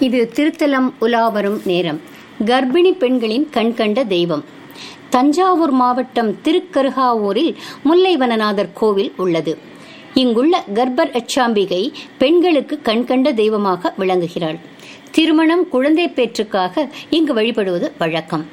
இது திருத்தலம் உலாவரும் நேரம் கர்ப்பிணி பெண்களின் கண்கண்ட தெய்வம் தஞ்சாவூர் மாவட்டம் திருக்கருகாவூரில் முல்லைவனநாதர் கோவில் உள்ளது இங்குள்ள கர்ப்பர் அச்சாம்பிகை பெண்களுக்கு கண்கண்ட தெய்வமாக விளங்குகிறாள் திருமணம் குழந்தை பேற்றுக்காக இங்கு வழிபடுவது வழக்கம்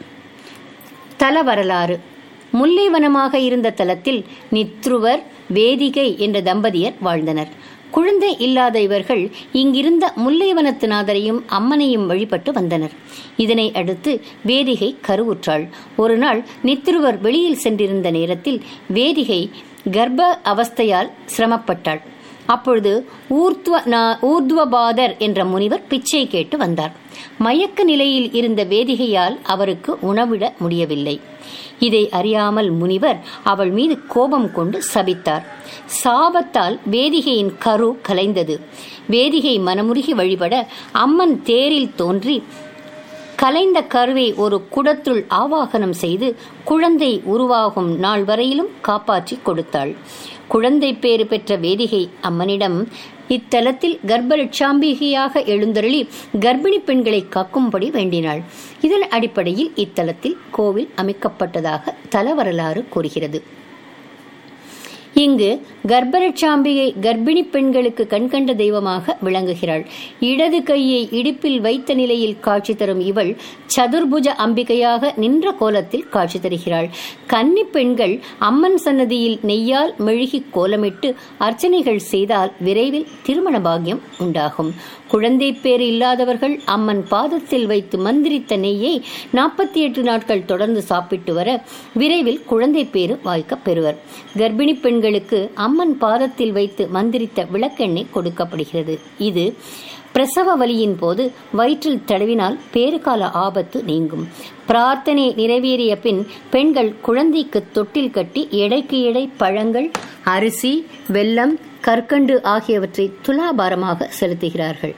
தல வரலாறு முல்லைவனமாக இருந்த தலத்தில் நித்ருவர் வேதிகை என்ற தம்பதியர் வாழ்ந்தனர் குழந்தை இல்லாத இவர்கள் இங்கிருந்த முல்லைவனத்துநாதரையும் அம்மனையும் வழிபட்டு வந்தனர் இதனை அடுத்து வேதிகை கருவுற்றாள் ஒரு நாள் நித்ருவர் வெளியில் சென்றிருந்த நேரத்தில் வேதிகை கர்ப்ப அவஸ்தையால் சிரமப்பட்டாள் அப்பொழுது ஊர்த்வ ஊர்துவபாதர் என்ற முனிவர் பிச்சை கேட்டு வந்தார் மயக்க நிலையில் இருந்த வேதிகையால் அவருக்கு உணவிட முடியவில்லை இதை அறியாமல் முனிவர் அவள் மீது கோபம் கொண்டு சபித்தார் சாபத்தால் வேதிகையின் கரு கலைந்தது வேதிகை மனமுருகி வழிபட அம்மன் தேரில் தோன்றி கலைந்த கருவை ஒரு குடத்துள் ஆவாகனம் செய்து குழந்தை உருவாகும் நாள் வரையிலும் காப்பாற்றி கொடுத்தாள் குழந்தை பேறு பெற்ற வேதிகை அம்மனிடம் இத்தலத்தில் கர்ப்பரட்சாம்பிகையாக எழுந்தருளி கர்ப்பிணி பெண்களை காக்கும்படி வேண்டினாள் இதன் அடிப்படையில் இத்தலத்தில் கோவில் அமைக்கப்பட்டதாக தல வரலாறு கூறுகிறது இங்கு கர்ப்பரட்சாம்பிகை கர்ப்பிணி பெண்களுக்கு கண்கண்ட தெய்வமாக விளங்குகிறாள் இடது கையை இடுப்பில் வைத்த நிலையில் காட்சி தரும் இவள் சதுர்புஜ அம்பிகையாக நின்ற கோலத்தில் காட்சி தருகிறாள் கன்னி பெண்கள் அம்மன் சன்னதியில் நெய்யால் மெழுகி கோலமிட்டு அர்ச்சனைகள் செய்தால் விரைவில் திருமண பாக்கியம் உண்டாகும் குழந்தை பேறு இல்லாதவர்கள் அம்மன் பாதத்தில் வைத்து மந்திரித்த நெய்யை நாற்பத்தி எட்டு நாட்கள் தொடர்ந்து சாப்பிட்டு வர விரைவில் குழந்தை பேறு வாய்க்க பெறுவர் கர்ப்பிணி பெண்களுக்கு அம்மன் பாதத்தில் வைத்து மந்திரித்த விளக்கெண்ணெய் கொடுக்கப்படுகிறது இது பிரசவ வலியின் போது வயிற்றில் தடவினால் பேறுகால ஆபத்து நீங்கும் பிரார்த்தனை நிறைவேறிய பின் பெண்கள் குழந்தைக்கு தொட்டில் கட்டி எடைக்கு எடை பழங்கள் அரிசி வெல்லம் கற்கண்டு ஆகியவற்றை துலாபாரமாக செலுத்துகிறார்கள்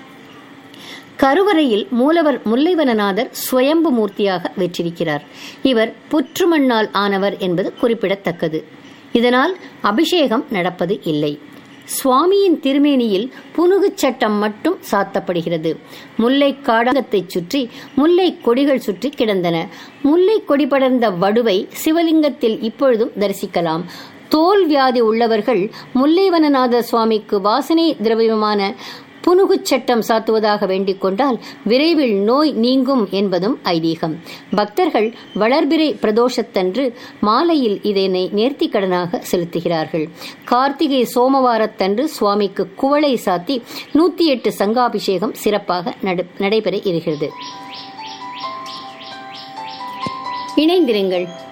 கருவறையில் மூலவர் முல்லைவனநாதர் சுயம்பு மூர்த்தியாக வெற்றிருக்கிறார் இவர் புற்றுமண்ணால் ஆனவர் என்பது குறிப்பிடத்தக்கது இதனால் அபிஷேகம் நடப்பது இல்லை சுவாமியின் திருமேனியில் புனுகு சட்டம் மட்டும் சாத்தப்படுகிறது முல்லை காடகத்தை சுற்றி முல்லை கொடிகள் சுற்றி கிடந்தன முல்லை கொடி படர்ந்த வடுவை சிவலிங்கத்தில் இப்பொழுதும் தரிசிக்கலாம் தோல் வியாதி உள்ளவர்கள் முல்லைவனநாத சுவாமிக்கு வாசனை திரவியமான புனுகுச் சட்டம் சாத்துவதாக வேண்டிக் கொண்டால் விரைவில் நோய் நீங்கும் என்பதும் ஐதீகம் பக்தர்கள் வளர்பிறை பிரதோஷத்தன்று மாலையில் இதனை நேர்த்திக்கடனாக செலுத்துகிறார்கள் கார்த்திகை சோமவாரத்தன்று சுவாமிக்கு குவளை சாத்தி நூத்தி எட்டு சங்காபிஷேகம் சிறப்பாக நடைபெற இருக்கிறது இணைந்திருங்கள்